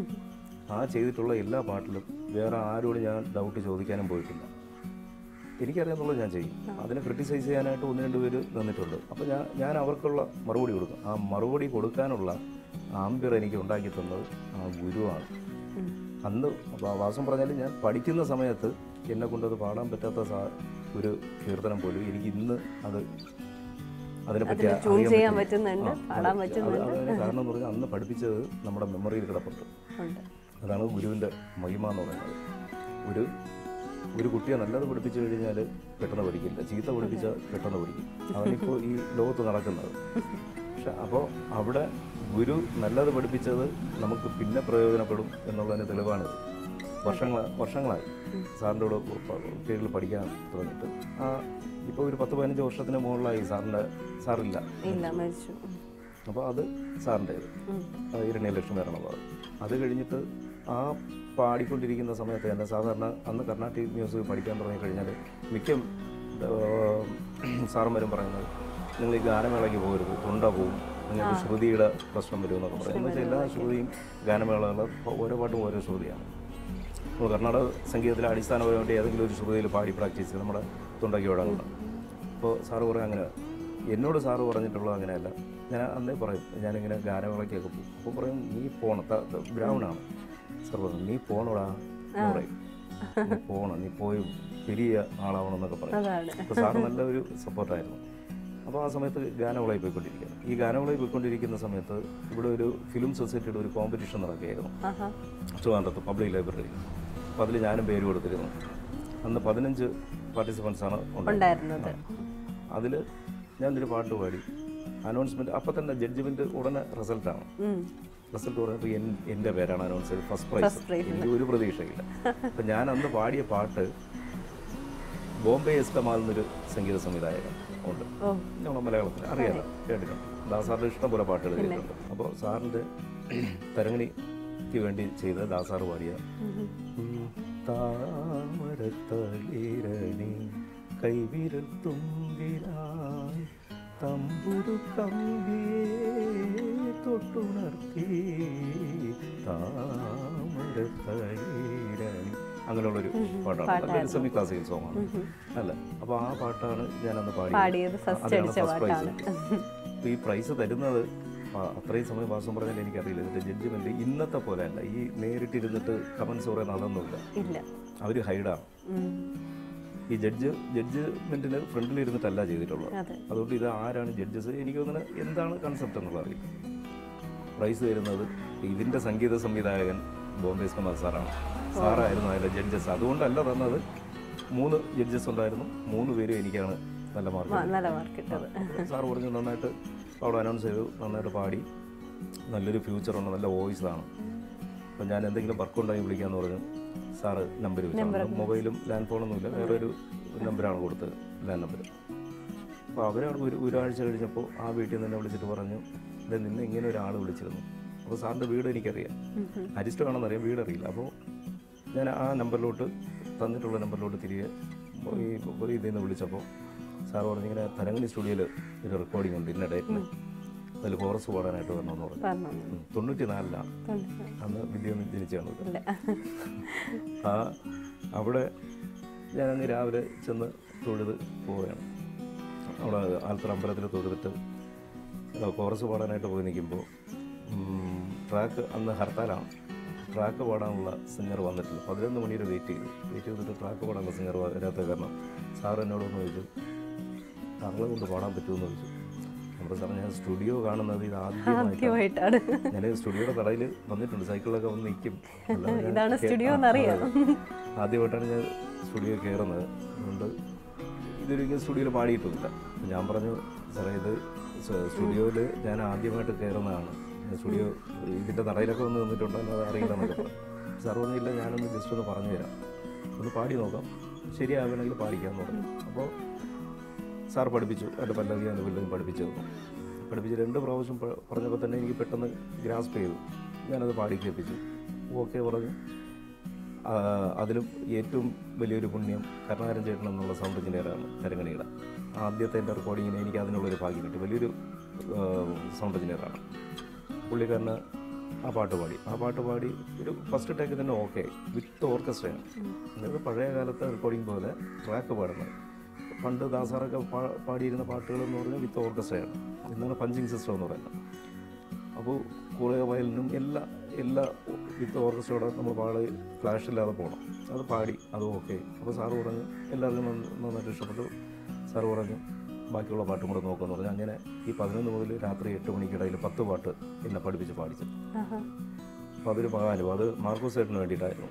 ആ ചെയ്തിട്ടുള്ള എല്ലാ പാട്ടിലും വേറെ ആരോടും ഞാൻ ഡൗട്ട് ചോദിക്കാനും പോയിട്ടില്ല എനിക്കറിയാമെന്നുള്ളത് ഞാൻ ചെയ്യും അതിനെ ക്രിട്ടിസൈസ് ചെയ്യാനായിട്ട് ഒന്ന് രണ്ട് പേര് നിന്നിട്ടുണ്ട് അപ്പോൾ ഞാൻ ഞാൻ അവർക്കുള്ള മറുപടി കൊടുക്കും ആ മറുപടി കൊടുക്കാനുള്ള ആംബിയർ എനിക്ക് ഉണ്ടാക്കി തന്നത് ആ ഗുരുവാണ് അന്ന് വ- വാസം പറഞ്ഞാലും ഞാൻ പഠിക്കുന്ന സമയത്ത് എന്നെ കൊണ്ടത് പാടാൻ പറ്റാത്ത സാ- ഒരു കീർത്തനം പോലും എനിക്ക് ഇന്ന് അത് അതിനെപ്പറ്റി ട്യൂൺ അറിയാൻ ചെയ്യാൻ പറ്റും. പറ്റുന്നുണ്ട് ആ, പാടാൻ അത് പറ്റുന്നുണ്ട് അതിന് കാരണം എന്ന് പറഞ്ഞാൽ അന്ന് പഠിപ്പിച്ചത് നമ്മുടെ മെമ്മറിയിൽ കിടപ്പുണ്ട് ഉണ്ട് അതാണ് ഗുരുവിൻ്റെ മഹിമ എന്ന് പറയുന്നത് ഒരു ഒരു കുട്ടിയെ നല്ലത് പഠിപ്പിച്ചു കഴിഞ്ഞാൽ പെട്ടെന്ന് പഠിക്കില്ല ചീത്ത പഠിപ്പിച്ചാൽ പെട്ടെന്ന് പഠിക്കും അവനിപ്പോൾ ഈ ലോകത്ത് നടക്കുന്നത് പക്ഷെ അപ്പോൾ അവിടെ ഗുരു നല്ലത് പഠിപ്പിച്ചത് നമുക്ക് പിന്നെ പ്രയോജനപ്പെടും എന്നുള്ളതിന് തെളിവാണ് വർഷങ്ങൾ വർഷങ്ങളായി സാറിൻ്റെ കൂടെ പ- കീഴിൽ പഠിക്കാൻ തുടങ്ങിയിട്ട് ആ ഇപ്പോൾ ഒരു പത്ത് പതിനഞ്ച് വർഷത്തിന് മുകളിലായി സാറിൻ്റെ സാറില്ല ഇല്ല മരിച്ചു ഉം. അപ്പോൾ അത് സാറിൻ്റേത് ഉം. ഇരണ്യ ലക്ഷ്മി വരണത് അത് കഴിഞ്ഞിട്ട് ആ പാടിക്കൊണ്ടിരിക്കുന്ന സമയത്ത് തന്നെ സാധാരണ അന്ന് കർണാട്ടിക് മ്യൂസിക് പഠിക്കാൻ തുടങ്ങി കഴിഞ്ഞാൽ മിക്ക സാറന്മാരും പറയുന്നത് നിങ്ങൾ ഈ ഗാനമേളയ്ക്ക് പോകരുത് തൊണ്ട പോവും നിങ്ങൾക്ക് ശ്രുതിയുടെ പ്രശ്നം വരും എന്നൊക്കെ പറയും എന്ന് വെച്ചാൽ എല്ലാ ശ്രുതിയും ഗാനമേളകളും ഓരോ പാട്ടും ഓരോ ശ്രുതിയാണ് അപ്പോൾ കർണാടക സംഗീതത്തിലെ അടിസ്ഥാനപരമായിട്ട് ഏതെങ്കിലും ഒരു ശ്രുതിയിൽ പാടി പ്രാക്ടീസ് ചെയ്ത് നമ്മുടെ തൊണ്ടയ്ക്ക് വിടാറുണ്ട് അപ്പോൾ സാറ് പറയും അങ്ങനെ എന്നോട് സാറ് പറഞ്ഞിട്ടുള്ളത് അങ്ങനെയല്ല ഞാൻ അന്നേ പറയും ഞാനിങ്ങനെ ഗാനമേളയ്ക്കൊക്കെ പോകും അപ്പോൾ പറയും നീ പോണം ബ്രാഹ്മണാണ് സാർ പറഞ്ഞു നീ പോണോടാ എന്ന് പറയും നീ പോണം നീ പോയി പെരിയ ആളാവണം എന്നൊക്കെ പറയും അതാണ് അപ്പോൾ സാറ് നല്ലൊരു സപ്പോർട്ടായിരുന്നു അപ്പോൾ ആ സമയത്ത് ഗാനമേളയിൽ പോയിക്കൊണ്ടിരിക്കുകയാണ് ഈ ഗാനമേളയിൽ പോയിക്കൊണ്ടിരിക്കുന്ന സമയത്ത് ഇവിടെ ഒരു ഫിലിം സൊസൈറ്റിയുടെ ഒരു കോമ്പറ്റീഷൻ നടക്കുകയായിരുന്നു ആഹാ ട്രിവാൻഡ്രത്ത് പബ്ലിക് ലൈബ്രറിയിൽ അപ്പോൾ അതിൽ ഞാനും പേര് കൊടുത്തിരുന്നു അന്ന് പതിനഞ്ച് പാർട്ടിസിപ്പൻസാണ് ഉണ്ടായിരുന്നത് അതിൽ ഞാനൊരു പാട്ട് പാടി അനൗൺസ്മെൻറ്റ് അപ്പോൾ തന്നെ ജഡ്ജ്മെൻറ്റ് ഉടനെ റിസൾട്ടാണ് ഉം. റിസൾട്ട് പറഞ്ഞപ്പോൾ എൻ എൻ്റെ പേരാണ് അനൗൺസ് ചെയ്തത് ഫസ്റ്റ് പ്രൈസ് prize. എനിക്ക് ഒരു പ്രതീക്ഷയില്ല അപ്പം ഞാൻ അന്ന് പാടിയ പാട്ട് ബോംബെ എസ്കമാൽ എന്നൊരു സംഗീത സംവിധായകൻ ഉണ്ട് ഓ നമ്മുടെ മലയാളത്തിൽ അറിയാലോ കേട്ടിട്ടുണ്ട് ദാസാറിൻ്റെ ഇഷ്ടം പോലെ പാട്ടുകൾ കേട്ടിട്ടുണ്ട് അപ്പോൾ സാറിൻ്റെ തരങ്ങിണിക്ക് വേണ്ടി ചെയ്ത ദാസാറ് പാടിയ താമരത്തളിരണി കൈവിരൽ തുമ്പിനായി തമ്പുരു കമ്പിയെ തൊട്ടുണർത്തി താമരത്തളിരണി അങ്ങനെയുള്ളൊരു പാട്ടാണ് നല്ലൊരു സെമി ക്ലാസിക്കൽ സോങ് ആണ് അല്ല അപ്പോൾ ആ പാട്ടാണ് ഞാനന്ന് പാടിയത് പാടിയത് ഫസ്റ്റ് അതാണ് അടിച്ച first prize. പാട്ടാണ് അപ്പോൾ ഈ പ്രൈസ് തരുന്നത് ആ, അത്രയും സമയം വാസം പറഞ്ഞാൽ എനിക്കറിയില്ല ഇതിൻ്റെ ജഡ്ജ്മെൻറ്റ് ഇന്നത്തെ പോലെ അല്ല ഈ നേരിട്ടിരുന്നിട്ട് കമൻസ് പറയാൻ അതൊന്നുമില്ല ഇല്ല അവർ ഹൈഡാണ് ഉം. ഈ ജഡ്ജ് ജഡ്ജ്മെൻറ്റിന് ഫ്രണ്ടിൽ ഇരുന്നിട്ടല്ല ചെയ്തിട്ടുള്ളത് അതെ അതുകൊണ്ട് ഇത് ആരാണ് ജഡ്ജസ് എനിക്ക് തോന്നുന്നത് എന്താണ് കൺസെപ്റ്റ് എന്നുള്ളത് അറിയില്ല പ്രൈസ് തരുന്നത് ഇതിൻ്റെ സംഗീത സംവിധായകൻ ബോംബെ കുമാർ സാറാണ് സാറായിരുന്നു അതിൻ്റെ ജഡ്ജസ് അതുകൊണ്ടല്ല തന്നത് മൂന്ന് ജഡ്ജസ് ഉണ്ടായിരുന്നു മൂന്ന് പേരും എനിക്കാണ് നല്ല മാർക്ക് നല്ല മാർക്ക് ഇട്ടത് സാർ പറഞ്ഞു നന്നായിട്ട് അവിടെ അനൗൺസ് ചെയ്തു നന്നായിട്ട് പാടി നല്ലൊരു ഫ്യൂച്ചറുണ്ട് നല്ല വോയിസ് ആണ് അപ്പം ഞാൻ എന്തെങ്കിലും വർക്ക് ഉണ്ടായി വിളിക്കാമെന്ന് പറഞ്ഞു സാറ് നമ്പർ വെച്ചു മൊബൈലും ലാൻഡ് ഫോണൊന്നുമില്ല വേറെ ഒരു നമ്പറാണ് കൊടുത്തത് ലാൻഡ് നമ്പർ അപ്പോൾ അവരവിടെ ഒരു ഒരാഴ്ച കഴിഞ്ഞപ്പോൾ ആ വീട്ടിൽ നിന്ന് എന്നെ വിളിച്ചിട്ട് പറഞ്ഞു ഇത് നിന്നെ ഇങ്ങനെ ഒരാൾ വിളിച്ചിരുന്നു അപ്പോൾ സാറിൻ്റെ വീട് എനിക്കറിയാം അരിസ്റ്റ് ആണെന്നറിയാം വീട് അറിയില്ല അപ്പോൾ ഞാൻ ആ നമ്പറിലോട്ട് തന്നിട്ടുള്ള നമ്പറിലോട്ട് തിരികെ ഈ ഇതിൽ നിന്ന് വിളിച്ചപ്പോൾ സാർ പറഞ്ഞു ഇങ്ങനെ തരങ്ങണി സ്റ്റുഡിയോയിൽ ഒരു റെക്കോർഡിംഗ് ഉണ്ട് ഇന്ന ഡേറ്റിന് അതിൽ കോറസ് പാടാനായിട്ട് വരണമെന്ന് പറഞ്ഞു പറഞ്ഞു ഉം. തൊണ്ണൂറ്റി നാലിലാണ് അന്ന് വിദ്യൊന്നും ജനിച്ചു കാണുന്നത് ഇല്ല ആ അവിടെ ഞാനങ്ങ് രാവിലെ ചെന്ന് തൊഴുത് പോവുകയാണ് അവിടെ ആൽത്തറ അമ്പലത്തിൽ തൊഴുതിട്ട് കോറസ് പാടാനായിട്ട് പോയി നിൽക്കുമ്പോൾ ട്രാക്ക് അന്ന് ഹർത്താലാണ് ട്രാക്ക് പാടാനുള്ള സിംഗർ വന്നിട്ടില്ല പതിനൊന്ന് മണിയുടെ വെയിറ്റ് ചെയ്തു വെയിറ്റ് ചെയ്തിട്ട് ട്രാക്ക് പാടാനുള്ള സിംഗർ വരാത്ത കാരണം സാർ എന്നോടൊന്ന് ചോദിച്ചു താങ്കളെ കൊണ്ട് പാടാൻ പറ്റുമെന്ന് ചോദിച്ചു നമ്മുടെ സാർ ഞാൻ സ്റ്റുഡിയോ കാണുന്നത് ഇത് ആദ്യമായിട്ടാണ് ആദ്യമായിട്ടാണ് ഞാൻ സ്റ്റുഡിയോയുടെ കടയിൽ വന്നിട്ടുണ്ട് സൈക്കിളൊക്കെ വന്ന് നിൽക്കും അല്ലാതെ ഞാൻ ഇതാണ് കേ- സ്റ്റുഡിയോ ആ, എന്നറിയാം അതെ. ആദ്യമായിട്ടാണ് ഞാൻ സ്റ്റുഡിയോ കയറുന്നത് അതുകൊണ്ട് ഇതൊരിക്കലും സ്റ്റുഡിയോയിൽ പാടിയിട്ടില്ല അപ്പോൾ ഞാൻ പറഞ്ഞു സാറേ ഇത് സ്റ്റുഡിയോയിൽ ഞാൻ ആദ്യമായിട്ട് കയറുന്നതാണ് ഞാൻ സ്റ്റുഡിയോ ഇതിൻ്റെ നടയിലൊക്കെ ഒന്ന് നിന്നിട്ടുണ്ട് അല്ലാതെ അറിയില്ലെന്നൊക്കെ പറഞ്ഞു സാർ പറഞ്ഞില്ല ഞാനൊന്ന് ജസ്റ്റ് ഒന്ന് പറഞ്ഞു തരാം ഒന്ന് പാടി നോക്കാം ശരിയാവണമെങ്കിൽ പാടിക്കാമെന്ന് പറഞ്ഞു അപ്പോൾ സാർ പഠിപ്പിച്ചു എൻ്റെ പല്ലവി എൻ്റെ പല്ലവി പഠിപ്പിച്ചു തന്നു പഠിപ്പിച്ച് രണ്ട് പ്രാവശ്യം പ- പറഞ്ഞപ്പോൾ തന്നെ എനിക്ക് പെട്ടെന്ന് ഗ്രാസ്പ് ചെയ്തു ഞാനത് പാടി കേൾപ്പിച്ചു ഓക്കെ പറഞ്ഞു ആ, അതിലും ഏറ്റവും വലിയൊരു പുണ്യം കരുണാകരൻ ചേട്ടൻ എന്നുള്ള സൗണ്ട് എഞ്ചിനീയറാണ് തെരങ്ങണിയുടെ ആദ്യത്തെ എൻ്റെ റെക്കോർഡിങ്ങിന് എനിക്ക് അതിനുള്ളൊരു ഭാഗ്യം കിട്ടി വലിയൊരു ആ, സൗണ്ട് എഞ്ചിനീയറാണ് പുള്ളിക്കാരന് ആ പാട്ട് പാടി ആ പാട്ട് പാടി ഒരു ഫസ്റ്റ് ടേക്ക് തന്നെ ഓക്കെ വിത്ത് ഓർക്കസ്ട്രയാണ് അതായത് പഴയ കാലത്തെ റെക്കോർഡിംഗ് പോലെ ട്രാക്ക് പാടുന്നത് പണ്ട് ദാസാറൊക്കെ പാ- പാടിയിരുന്ന പാട്ടുകൾ എന്ന് പറഞ്ഞാൽ വിത്ത് ഓർക്കസ്ട്രയാണ് എന്നാണ് പഞ്ചിങ് സിസ്റ്റം എന്ന് പറയുന്നത് അപ്പോൾ കുറേ വയലിനും എല്ലാ എല്ലാ വിത്ത് ഓർക്കസ്ട്രയോടെ നമ്മൾ പാടി ക്ലാഷ് ഇല്ലാതെ പോകണം അത് പാടി അത് ഓക്കെ അപ്പോൾ സാറ് പറഞ്ഞു എല്ലാവർക്കും നന്ന- നന്നായിട്ട് ഇഷ്ടപ്പെട്ടു സാറ് പറഞ്ഞു ബാക്കിയുള്ള പാട്ടും കൂടെ നോക്കുമെന്ന് പറഞ്ഞു അങ്ങനെ ഈ പതിനൊന്ന് മുതൽ രാത്രി എട്ട് മണിക്കിടയിൽ പത്ത് പാട്ട് എന്നെ പഠിപ്പിച്ച് പാടിച്ചു ആഹാ. അപ്പോൾ അതൊരു മഹാനുഭവം അത് മാർക്കോസ് ചേട്ടന് വേണ്ടിയിട്ടായിരുന്നു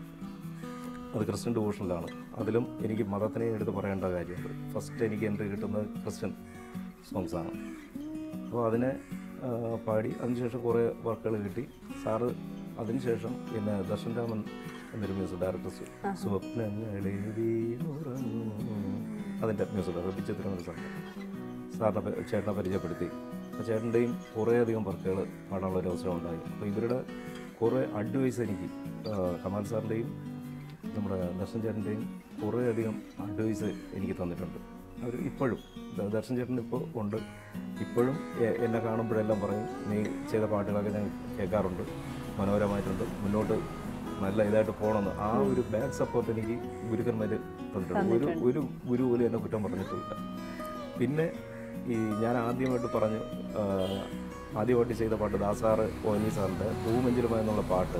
അത് ക്രിസ്ത്യൻ ഡിവോഷനിലാണ് അതിലും എനിക്ക് മതത്തിനെ എടുത്ത് പറയേണ്ട കാര്യമുണ്ട് ഫസ്റ്റ് എനിക്ക് എൻട്രി കിട്ടുന്നത് ക്രിസ്ത്യൻ സോങ്സാണ് അപ്പോൾ അതിനെ ആ, പാടി അതിനുശേഷം കുറേ വർക്കുകൾ കിട്ടി സാറ് അതിനുശേഷം പിന്നെ ദർശൻ രാമൻ എന്നൊരു മ്യൂസിക് ഡയറക്ടർ സ്വപ്നങ്ങളെ വീണുറങ്ങൂ അതിൻ്റെ മ്യൂസിക് ഡയറക്ടർ പിച്ചത്തിരുന്നൊരു സാറിന് സാറിനെ പ- ചേട്ടനെ പരിചയപ്പെടുത്തി അപ്പോൾ ചേട്ടൻ്റെയും കുറേയധികം വർക്കുകൾ പാടാനുള്ള ഒരു അവസരം ഉണ്ടായി അപ്പോൾ ഇവരുടെ കുറേ അഡ്വൈസ് എനിക്ക് ആ, കമാൽ സാറിൻ്റെയും നമ്മുടെ ദർശൻ ചേട്ടൻ്റെയും കുറേയധികം അഡ്വൈസ് എനിക്ക് തന്നിട്ടുണ്ട് അവർ ഇപ്പോഴും ദ- ദർശൻ ചേട്ടൻ ഇപ്പോൾ ഉണ്ട് ഇപ്പോഴും എ- എന്നെ കാണുമ്പോഴെല്ലാം പറയും നീ ചെയ്ത പാട്ടുകളൊക്കെ ഞാൻ കേൾക്കാറുണ്ട് മനോഹരമായിട്ടുണ്ട് മുന്നോട്ട് നല്ല ഇതായിട്ട് പോകണമെന്ന് ആ ഒരു ബാക്ക് സപ്പോർട്ട് എനിക്ക് ഗുരുക്കന്മാർ തന്നിട്ടുണ്ട് ഒരു ഒരു ഗുരു പോലും എന്നെ കുറ്റം പറഞ്ഞിട്ടില്ല പിന്നെ ഈ ഞാൻ ആദ്യമായിട്ട് പറഞ്ഞു ആ, ആദ്യമായിട്ട് ചെയ്ത പാട്ട് ദാസാറ് ഓനി സാറിൻ്റെ പൂമെഞ്ചിലുമ എന്നുള്ള പാട്ട്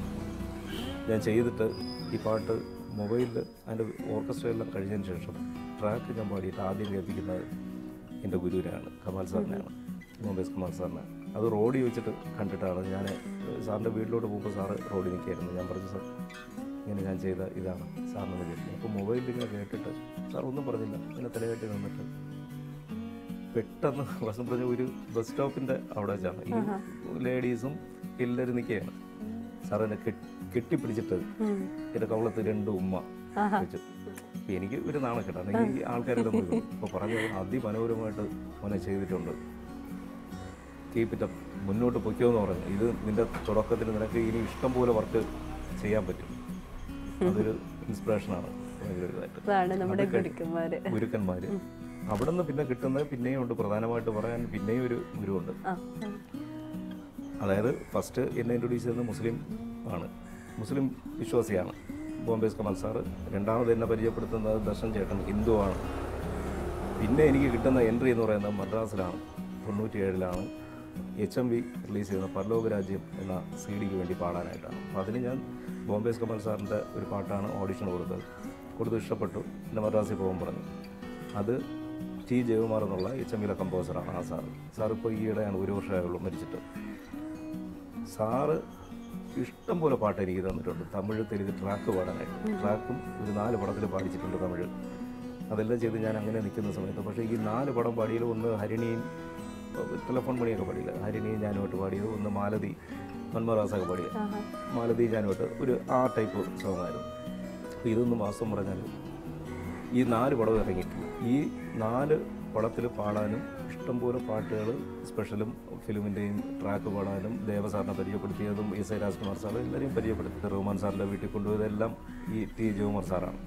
ഞാൻ ചെയ്തിട്ട് ഈ പാട്ട് മൊബൈലിൽ അതിൻ്റെ ഓർക്കസ്ട്രയെല്ലാം കഴിഞ്ഞതിന് ശേഷം ട്രാക്ക് ഞാൻ പാടിയിട്ട് ആദ്യം കേൾപ്പിക്കുന്നത് എൻ്റെ ഗുരുവിനാണ് കമാൽ സാറിനെയാണ് മുംബൈസ് കമാൽ സാറിനെ അത് റോഡിൽ വെച്ചിട്ട് കണ്ടിട്ടാണ് ഞാൻ സാറിൻ്റെ വീട്ടിലോട്ട് പോകുമ്പോൾ സാറ് റോഡിൽ നിൽക്കുകയായിരുന്നു ഞാൻ പറഞ്ഞു സാർ ഇങ്ങനെ ഞാൻ ചെയ്ത ഇതാണ് സാറിനൊന്ന് കേട്ടു അപ്പോൾ മൊബൈലിൽ ഇങ്ങനെ കേട്ടിട്ട് സാർ ഒന്നും പറഞ്ഞില്ല ഇങ്ങനെ തലയാട്ടി നിന്നിട്ട് പെട്ടെന്ന് വസം പറഞ്ഞ ഒരു ബസ് സ്റ്റോപ്പിൻ്റെ അവിടെ വെച്ചാണ് ഈ ലേഡീസും എല്ലാവരും നിൽക്കുകയാണ് സാർ എന്നെ കെട്ടി- കെട്ടിപ്പിടിച്ചിട്ട് ഉം. എൻ്റെ കവളത്ത് രണ്ട് ഉമ്മ ആഹാ. വെച്ചു ഇപ്പം എനിക്ക് ഒരു നാണക്കെട്ടാണ് ഈ ആൾക്കാരുടെ മുഴുവൻ ഇപ്പോൾ പറഞ്ഞത് അതിമനോഹരമായിട്ട് മോനെ ചെയ്തിട്ടുണ്ട് കീപ്പ് ഇറ്റ് അപ്പ് മുന്നോട്ട് പൊയ്ക്കോന്ന് പറഞ്ഞു ഇത് നിന്റെ തുടക്കത്തിൽ നിനക്ക് ഇനി ഇഷ്ടം പോലെ വർക്ക് ചെയ്യാൻ പറ്റും അതൊരു ഇൻസ്പിറേഷനാണ് ഭയങ്കര ഇതായിട്ട് അതാണ് നമ്മുടെ ഗുരുക്കന്മാര് ഗുരുക്കന്മാർ അവിടെ നിന്ന് പിന്നെ കിട്ടുന്നത് പിന്നെയും ഉണ്ട് പ്രധാനമായിട്ട് പറയാൻ പിന്നെയും ഒരു ഗുരുവുണ്ട് ആ അതായത് ഫസ്റ്റ് എന്നെ ഇൻട്രൊഡ്യൂസ് ചെയ്യുന്നത് മുസ്ലിം ആണ് മുസ്ലിം വിശ്വാസിയാണ് ബോംബെ കമൽ സാറ് രണ്ടാമത് എന്നെ പരിചയപ്പെടുത്തുന്നത് ദർശൻ ചേട്ടൻ ഹിന്ദുവാണ് പിന്നെ എനിക്ക് കിട്ടുന്ന എൻട്രി എന്ന് പറയുന്നത് മദ്രാസിലാണ് തൊണ്ണൂറ്റിയേഴിലാണ് എച്ച് എം വി റിലീസ് ചെയ്യുന്ന പരലോക രാജ്യം എന്ന സി ഡിക്ക് വേണ്ടി പാടാനായിട്ടാണ് അപ്പോൾ അതിന് ഞാൻ ബോംബെ കമൽ സാറിൻ്റെ ഒരു പാട്ടാണ് ഓഡിഷൻ കൊടുത്തത് കൊടുത്ത് ഇഷ്ടപ്പെട്ടു പിന്നെ മദ്രാസിൽ പോകാൻ പറഞ്ഞു അത് ടി ജയകുമാർ എന്നുള്ള എച്ച് എം വിയിലെ കമ്പോസറാണ് ആ സാറ് സാർ ഇപ്പോൾ ഈയിടെയാണ് ഒരു വർഷമായുള്ളൂ മരിച്ചിട്ട് സാറ് ഇഷ്ടം പോലെ പാട്ട് എനിക്ക് തന്നിട്ടുണ്ട് തമിഴ് തെലുങ്ക് ട്രാക്ക് പാടാനായിട്ട് ട്രാക്കും ഒരു നാല് പടത്തിൽ പാടിച്ചിട്ടുണ്ട് തമിഴ് അതെല്ലാം ചെയ്ത് ഞാൻ അങ്ങനെ നിൽക്കുന്ന സമയത്ത് പക്ഷേ ഈ നാല് പടം പാടിയത് ഒന്ന് ഹരിണിയും ടെലഫോൺ മണിയൊക്കെ പാടിയില്ല ഹരിണിയും ഞാനുമായിട്ട് പാടിയത് ഒന്ന് മാലതി മന്മറാസൊക്കെ പാടിയത് മാലതി ഞാനുമായിട്ട് ഒരു ആ ടൈപ്പ് സോങ് ആയിരുന്നു അപ്പോൾ ഇതൊന്ന് മാസം പറഞ്ഞാൽ ഈ നാല് പടം ഇറങ്ങിയിട്ടുണ്ട് ഈ നാല് പടത്തിൽ പാടാനും ഇഷ്ടംപോലെ പാട്ടുകൾ സ്പെഷ്യലും ഫിലിമിൻ്റെയും ട്രാക്ക് പാടാനും ദേവസാറിനെ പരിചയപ്പെടുത്തിയതും എസ് ഐ രാജ്കുമാർ സാർ എല്ലാവരെയും പരിചയപ്പെടുത്തിയത് റഹ്മാൻ സാറിൻ്റെ വീട്ടിൽ കൊണ്ടുപോയതെല്ലാം ഈ ടി ജയകുമാർ സാറാണ്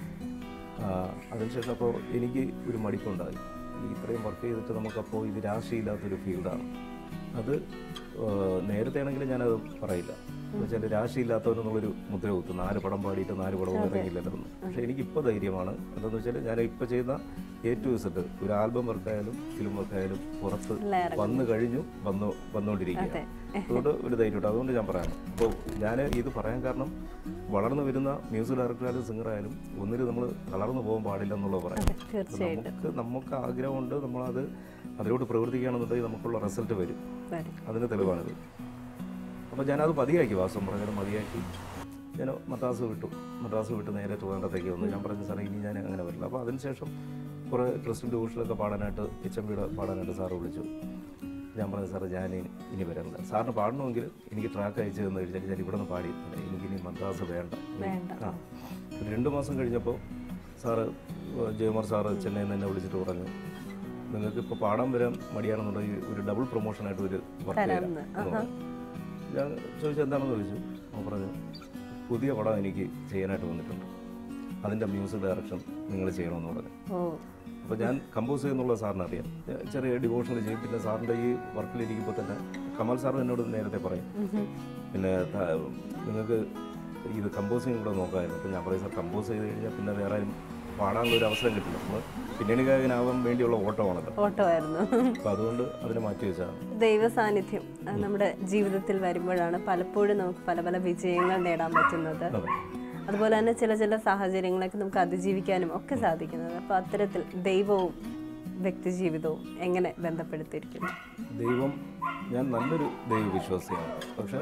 ആ, അതിനുശേഷം അപ്പോൾ എനിക്ക് ഒരു മടിപ്പുണ്ടായി എനിക്ക് ഇത്രയും വർക്ക് ചെയ്തിട്ട് നമുക്കപ്പോൾ ഇത് രാശിയില്ലാത്തൊരു ഫീൽഡാണ് അത് ആ, നേരത്തെ ആണെങ്കിലും ഞാനത് പറയില്ല എന്ന് വെച്ചാൽ രാശിയില്ലാത്തവരെന്നുള്ളൊരു മുദ്ര കുത്തും നാല് പടം പാടിയിട്ട് നാല് പടവും ഇറങ്ങിയില്ലല്ലോ എന്ന്. പക്ഷേ എനിക്കിപ്പോൾ ധൈര്യമാണ് എന്താണെന്ന് വെച്ചാൽ ഞാൻ ഇപ്പോൾ ചെയ്യുന്ന എ ടു സെറ്റ് ഒരു ആൽബം വർക്കായാലും ഫിലിം വർക്കായാലും പുറത്ത് എല്ലാം വന്നു കഴിഞ്ഞു വന്നു വന്നുകൊണ്ടിരിക്കുകയാണ് അതുകൊണ്ട് ഒരു ധൈര്യമുണ്ട് അതുകൊണ്ട് ഞാൻ പറയാം അപ്പോൾ ഞാൻ ഇത് പറയാൻ കാരണം വളർന്നു വരുന്ന മ്യൂസിക് ഡയറക്ടറായാലും സിംഗറായാലും ഒന്നിൽ നമ്മൾ തളർന്നു പോകാൻ പാടില്ല എന്നുള്ളത് പറയാം അതെ തീർച്ചയായിട്ടും നമുക്ക് നമുക്ക് ആഗ്രഹമുണ്ട് നമ്മളത് അതിലോട്ട് പ്രവർത്തിക്കുകയാണെന്നുണ്ടെങ്കിൽ നമുക്കുള്ള റിസൾട്ട് വരും വരും അതിന് തെളിവാണിത് അപ്പോൾ ഞാനത് മതിയാക്കി വാസം പറഞ്ഞത് മതിയാക്കി ഞാൻ മദ്രാസ് വിട്ടു മദ്രാസ് വിട്ട് നേരെ ട്രിവാൻഡ്രത്തേക്ക് വന്നു ഞാൻ പറഞ്ഞ സാറേ ഇനി ഞാൻ അങ്ങനെ വരില്ല അപ്പോൾ അതിനുശേഷം കുറേ ക്രിസ്ത്യൻ ഡിവോഷനൊക്കെ പാടാനായിട്ട് എച്ച് എം പിയുടെ പാടാനായിട്ട് സാറ് വിളിച്ചു ഞാൻ പറഞ്ഞു സാറേ ഞാൻ ഇനി- ഇനി വരണ്ട സാറിന് പാടണമെങ്കിൽ എനിക്ക് ട്രാക്ക് അയച്ചു തന്നു കഴിഞ്ഞാൽ ഞാൻ ഇവിടെ നിന്ന് പാടി എനിക്കിനി മദ്രാസ് വേണ്ട വേണ്ട ആ ഒരു രണ്ട് മാസം കഴിഞ്ഞപ്പോൾ സാറ് ഏഹ് ജയകുമാർ സാറ് ചെന്നൈയിൽ നിന്ന് എന്നെ വിളിച്ചിട്ട് പറഞ്ഞു നിങ്ങൾക്ക് ഇപ്പോൾ പാടാൻ വരാൻ മടിയാണെന്നുണ്ടെങ്കിൽ ഒരു ഡബിൾ പ്രൊമോഷനായിട്ട് ഒരു വർക്ക് തരാം തരാമെന്ന്. എന്ന് പറഞ്ഞു. ഞാൻ ചോദിച്ചു എന്താണെന്ന് ചോദിച്ചു അവൻ പറഞ്ഞു പുതിയ പടം എനിക്ക് ചെയ്യാനായിട്ട് വന്നിട്ടുണ്ട് അതിൻ്റെ മ്യൂസിക് ഡയറക്ഷൻ നിങ്ങൾ ചെയ്യണമെന്ന് പറഞ്ഞു ഓ അപ്പോൾ ഞാൻ കമ്പോസ് ചെയ്യുന്നുള്ള സാറിന് അറിയാം ഞാൻ ചെറിയ ഡിവോഷണൽ ചെയ്യും പിന്നെ സാറിൻ്റെ ഈ വർക്കിലിരിക്കുമ്പോൾ തന്നെ കമൽ സാർ എന്നോട് നേരത്തെ പറയും പിന്നെ ത- നിങ്ങൾക്ക് ഇത് കമ്പോസിങ് കൂടെ നോക്കാമായിരുന്നു അപ്പോൾ ഞാൻ പറയും സാർ കമ്പോസ് ചെയ്ത് കഴിഞ്ഞാൽ പിന്നെ വേറെ ആരും പാടാനുള്ള ഒരു അവസരം കിട്ടില്ല നമ്മൾ പിന്നണി ഗായകനാവാൻ വേണ്ടിയുള്ള ഓട്ടമാണല്ലോ ഓട്ടോ ആയിരുന്നു അപ്പോൾ അതുകൊണ്ട് അതിനെ മാറ്റി വെച്ചാണ് ദൈവ സാന്നിധ്യം അത് നമ്മുടെ ജീവിതത്തിൽ വരുമ്പോഴാണ് പലപ്പോഴും നമുക്ക് പല പല വിജയങ്ങൾ നേടാൻ പറ്റുന്നത് അതെ അതുപോലെ തന്നെ ചില ചില സാഹചര്യങ്ങളൊക്കെ നമുക്ക് അതിജീവിക്കാനും ഒക്കെ സാധിക്കുന്നത് അപ്പോൾ അത്തരത്തിൽ ദൈവവും വ്യക്തിജീവിതവും എങ്ങനെ ബന്ധപ്പെടുത്തിയിരിക്കുന്നു ദൈവം ഞാൻ നല്ലൊരു ദൈവവിശ്വാസിയാണ് പക്ഷെ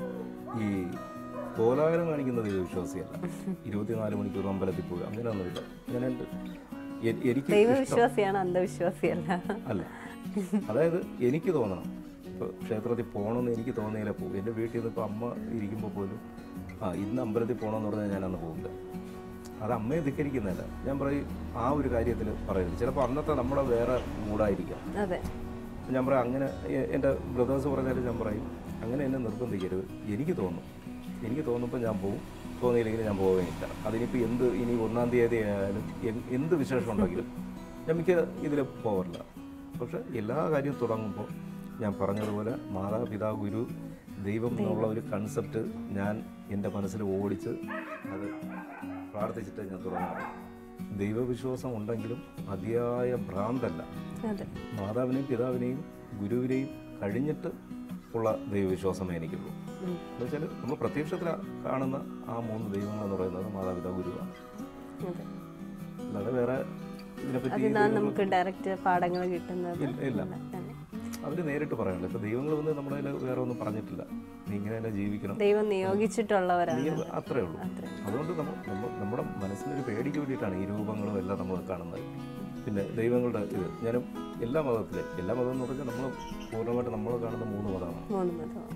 ഈ കോലാഹലം കാണിക്കുന്ന ദൈവവിശ്വാസിയല്ല ഇരുപത്തിനാല് മണിക്കൂർ അമ്പലത്തിൽ പോയി അങ്ങനെയൊന്നുമില്ല ഞാൻ എൻ്റെ എ- എനിക്ക് ഇഷ്ടം ദൈവവിശ്വാസിയാണ് അന്ധവിശ്വാസിയല്ല അല്ല അതായത് എനിക്ക് തോന്നണം ഇപ്പോൾ ക്ഷേത്രത്തിൽ പോകണമെന്ന് എനിക്ക് തോന്നിയാലേ പോകും എൻ്റെ വീട്ടിൽ നിന്ന് ഇപ്പോൾ അമ്മ ഇരിക്കുമ്പോൾ പോലും ആ ഇന്ന് അമ്പലത്തിൽ പോകണമെന്ന് പറഞ്ഞാൽ ഞാൻ അന്ന് പോകില്ല അത് അമ്മയെ ധിക്കരിക്കുന്നതല്ല ഞാൻ പറയും ആ ഒരു കാര്യത്തിൽ പറയുന്നത് ചിലപ്പോൾ അന്നത്തെ നമ്മുടെ വേറെ മൂടായിരിക്കാം അതെ ഞാൻ പറയാം അങ്ങനെ എ- എൻ്റെ ബ്രദേഴ്സ് പറഞ്ഞാലും ഞാൻ പറയും അങ്ങനെ എന്നെ നിർബന്ധിക്കരുത് എനിക്ക് തോന്നും എനിക്ക് തോന്നുമ്പോൾ ഞാൻ പോകും തോന്നിയില്ലെങ്കിൽ ഞാൻ പോവുകയില്ല അതിനിപ്പോൾ എന്ത് ഇനി ഒന്നാം തീയതി ആയാലും എൻ- എന്ത് വിശേഷം ഉണ്ടെങ്കിലും ഞാൻ മിക്ക ഇതിൽ പോകാറില്ല പക്ഷെ എല്ലാ കാര്യവും തുടങ്ങുമ്പോൾ ഞാൻ പറഞ്ഞതുപോലെ മാതാപിതാ ഗുരു ദൈവം എന്നുള്ള ഒരു കൺസെപ്റ്റ് ഞാൻ എൻ്റെ മനസ്സിൽ ഓടിച്ച് അത് പ്രാർത്ഥിച്ചിട്ട് ഞാൻ തുടങ്ങാറ് ദൈവവിശ്വാസം ഉണ്ടെങ്കിലും അതിയായ ഭ്രാന്തല്ല അതെ മാതാവിനെയും പിതാവിനെയും ഗുരുവിനെയും കഴിഞ്ഞിട്ട് ഉള്ള ദൈവവിശ്വാസമേ എനിക്കുള്ളൂ ഉം. എന്ന് വെച്ചാൽ നമ്മൾ പ്രത്യക്ഷത്തിൽ കാണുന്ന ആ മൂന്ന് ദൈവങ്ങൾ എന്ന് പറയുന്നത് മാതാപിതാ ഗുരുവാണ് അതെ അല്ലാതെ വേറെ ഇതിനെപ്പറ്റി അതിനാണ് നമുക്ക് ഡയറക്റ്റ് പാഠങ്ങൾ കിട്ടുന്നത് ഇല്ല- ഇല്ല അവർ നേരിട്ട് പറയണ്ട ഇപ്പൊ ദൈവങ്ങൾ വന്ന് നമ്മുടെ കയ്യില് വേറെ ഒന്നും പറഞ്ഞിട്ടില്ല നീ ഇങ്ങനെ തന്നെ ജീവിക്കണം ദൈവം നിയോഗിച്ചിട്ടുള്ളവരാണ് നീ അത്രേ ഉള്ളൂ അതുകൊണ്ട് നമ്മ നമ്മ- നമ്മുടെ മനസ്സിനൊരു പേടിക്ക് വേണ്ടിയിട്ടാണ് ഈ രൂപങ്ങളും എല്ലാം നമ്മൾ കാണുന്നത് പിന്നെ ദൈവങ്ങളുടെ ഇത് ഞാനും എല്ലാ മതത്തിലെ എല്ലാ മതം എന്ന് പറഞ്ഞാൽ നമ്മൾ പൂർണ്ണമായിട്ട് നമ്മൾ കാണുന്ന മൂന്ന് മതമാണ് മൂന്ന് മതം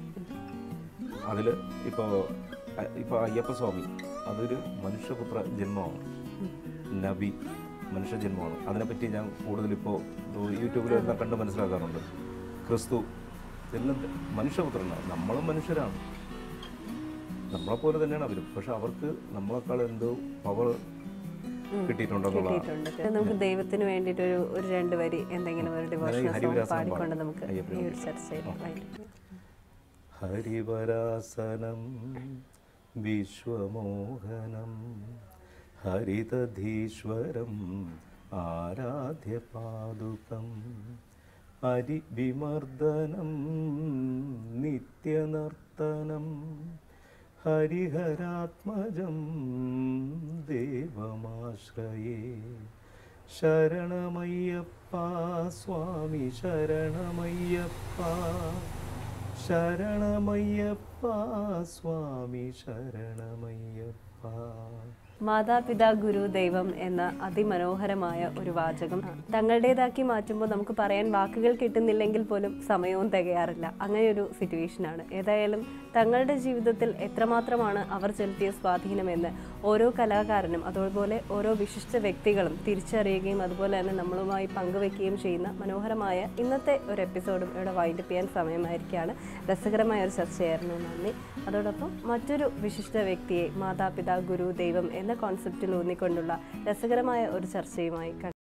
അതിൽ ഇപ്പോൾ ഇപ്പോൾ അയ്യപ്പസ്വാമി അതൊരു മനുഷ്യപുത്ര ജന്മമാണ് നബി മനുഷ്യജന്മമാണ് അതിനെപ്പറ്റി ഞാൻ കൂടുതലിപ്പോൾ യൂട്യൂബിലെല്ലാം കണ്ട് മനസ്സിലാക്കാറുണ്ട് ക്രിസ്തു എല്ലാം മനുഷ്യപുത്രനാണ് നമ്മളും മനുഷ്യരാണ് നമ്മളെപ്പോലെ തന്നെയാണ് അവരും പക്ഷെ അവർക്ക് നമ്മളെക്കാൾ എന്തോ പവർ കിട്ടിയിട്ടുണ്ടെന്നുള്ളതാണ് കിട്ടിയിട്ടുണ്ട് നമുക്ക് ദൈവത്തിന് വേണ്ടിയിട്ട് ഒരു ഒരു രണ്ട് വരി എന്തെങ്കിലും ഒരു ഡിവോഷണൽ സോങ് ഹരിവരാസനം പാടിക്കൊണ്ട് പാടാം. നമുക്ക് അയ്യപ്പന് ഈ ഒരു ചർച്ചയിൽ വൈകിട്ട് ഹരിവരാസനം വിശ്വമോഹനം ഹരിതധീശ്വരം ആരാധ്യപാദുകം ഹരിവിമർദ്ദനം നിത്യനർത്തനം ഹരിഹരാത്മജം ദേവമാശ്രയേ ശരണമയ്യപ്പ സ്വാമി ശരണമയ്യപ്പ ശരണമയ്യപ്പ സ്വാമി ശരണമയ്യപ്പ മാതാപിതാ ഗുരു ദൈവം എന്ന അതിമനോഹരമായ ഒരു വാചകം തങ്ങളുടേതാക്കി മാറ്റുമ്പോൾ നമുക്ക് പറയാൻ വാക്കുകൾ കിട്ടുന്നില്ലെങ്കിൽ പോലും സമയവും തികയാറില്ല അങ്ങനെ ഒരു സിറ്റുവേഷനാണ് ഏതായാലും തങ്ങളുടെ ജീവിതത്തിൽ എത്രമാത്രമാണ് അവർ ചെലുത്തിയ സ്വാധീനമെന്ന് ഓരോ കലാകാരനും അതുപോലെ ഓരോ വിശിഷ്ട വ്യക്തികളും തിരിച്ചറിയുകയും അതുപോലെ തന്നെ നമ്മളുമായി പങ്കുവെക്കുകയും ചെയ്യുന്ന മനോഹരമായ ഇന്നത്തെ ഒരു എപ്പിസോഡും ഇവിടെ വൈൻഡപ്പ് ചെയ്യാൻ സമയമായിരിക്കുകയാണ് രസകരമായ ഒരു ചർച്ചയായിരുന്നു നന്ദി അതോടൊപ്പം മറ്റൊരു വിശിഷ്ട വ്യക്തിയെ മാതാപിതാ ഗുരു ദൈവം എന്ന കോൺസെപ്റ്റിൽ ഊന്നിക്കൊണ്ടുള്ള രസകരമായ ഒരു ചർച്ചയുമായി